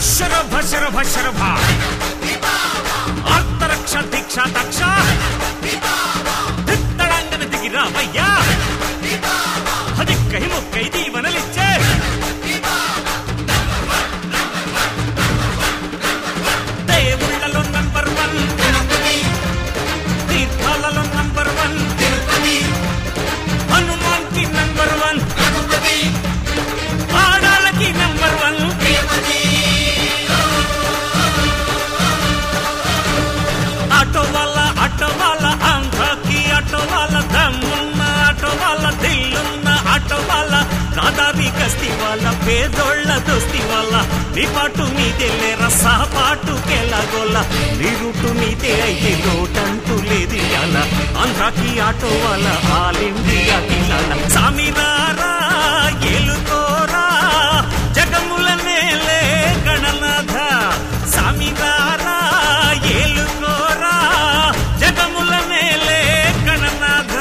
శరభ శరభ శరభ ఆర్తరక్ష దీక్ష దక్ష దిత్తడంగన దిగి రామయ్యా అదిక్కై ముక్కై దీవనలిచ్చే దేవుళ్ళలో నంబర్ వన్ తీర్థాలలో నంబర్ వన్ హనుమాన్ కి నంబర్ వన్ ఆడాలకి నంబర్ వన్ ఆటో వాళ్ళ ఆటో వాళ్ళ ఆంధ్రాకి ఆటో వాళ్ళ దమ్మున్న ఆటో వాళ్ళ దిల్లున్న ఆటో వాళ్ళ దాదావి కస్తి వాళ్ళ పేదోళ్ళ దోస్తి వాళ్ళ నీ పాటు నీదే లేరా సహపాటు కెలాగోళ్ళ నీ రూటు నీదే అయితే లోటంటూ లేదు ఇయాల ఆంధ్రాకి ఆటో వాళ్ళ ఆల్ ఇండియాకి లాల సామినారా ఏలుకోరా జగముల నేలే గణనాథ సామినారా ఏలుకోరా జగముల నేలే గణనాథ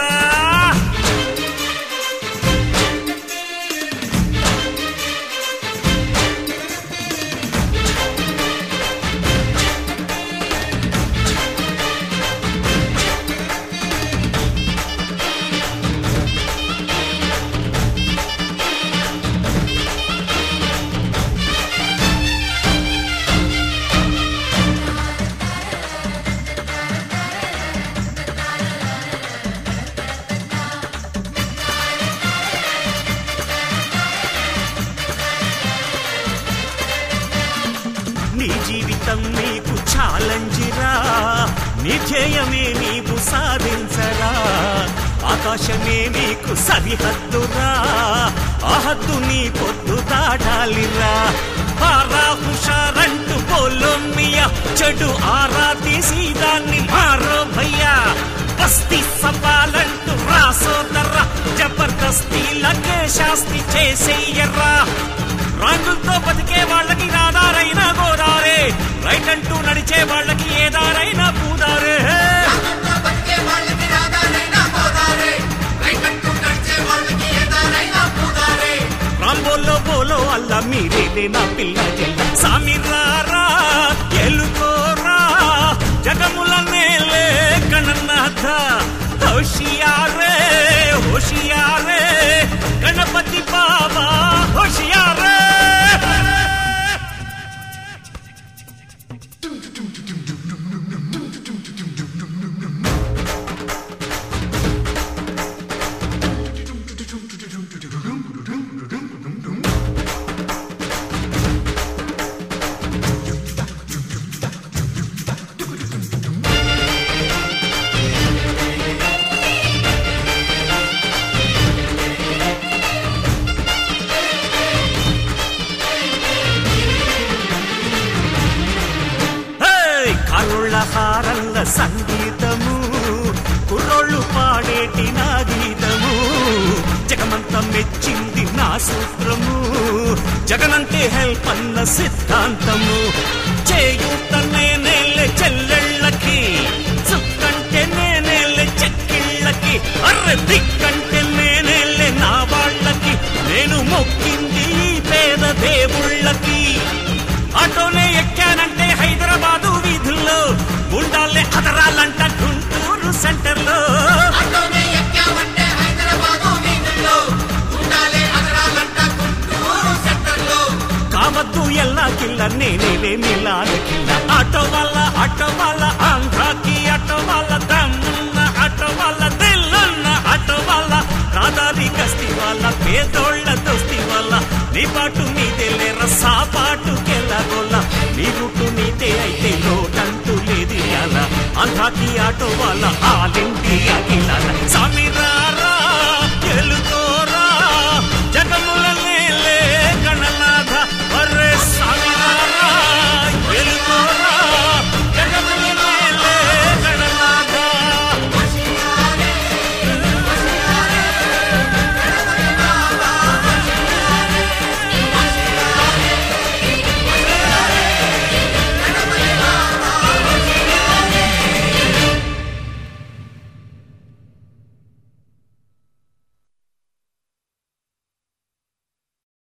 నీ జీవితం నీకు ఛాలెంజిరా నీ ధ్యేయమే నీవు సాధించరా ఆకాశమే నీకు సరిహద్దురా ఆ హద్దు నీ పొద్దు దాటాలిరా పారా హుషారంటూ పోలోమియా చెడు ఆరా తీసి దాన్ని మారో భయ్యా బస్తీ సవాలంటూ రాసోదర్రా జబర్దస్తీ లగే శాస్తి చేసేయర్రా రాంగులతో బతికే వాళ్ళకి రాదారైనా గోదారే రైట్ అంటూ నడిచే వాళ్ళకి ఏదారైనా పూదారే రాగంతో బతికే వాళ్ళకి రాగానైనా గోదారే రైకంటూ నడిచే వాళ్ళకి ఏదారైనా పూదారే రాంబోలో బోలో అల్ల మీరేలే నా పిల్ల జల్ల సామిరారా ఎలుకోరా జగముల నేలే గణనాథ హోషియారే హోషియారే గణపతి బాబా హోషియారే హేయ్! కరుళ్ళ హారల్ల సంగీతము కుర్రోళ్ళు పాడేటి నా గీతము జగమంత మెచ్చింది నా సూత్రము జగనంటే హెల్ప్ అన్న సిద్ధాంతము చేయూత నేనేలే చెల్లెళ్ళకి చుక్కంటే నేనేలే చెక్కిళ్ళకి అర్రె దిక్కంటే నేనేలే నా వాళ్ళకి నేను మొక్కింది ఈ పేద దేవుళ్ళకి ఆటోనే ఎక్కానంటే హైదరాబాదు వీధుల్లో గుండాలే అదరాలంట గుంటూరు సెంటర్లో ఆటోనే ఎక్కామంటే హైదరాబాదు వీధుల్లో ఉండాలే అదరాలంట గుంటూరు సెంటర్లో కావద్దు ఎల్లా కిల్ల నేనేలే నిలాల కిల్ల ఆటో వల్ల ఆటో వల్ల ఆంధ్రాకి ఆటో వల్ల దమ్మున్న ఆటో వల్ల దిల్లున్న ఆటో వల్ల రాదాది కస్తి వాళ్ళ పేదోళ్ళ దోస్తి వల్ల నీ పాటు నీదే లేర సాపాటు కెళ్ళగొల్ల నీ రూటు నీదే అయితే లోటంటూ లేదు ఇయాల ఆంధ్రాకి ఆటో వాళ్ళ ఆలింటి అగిలాల సామిరా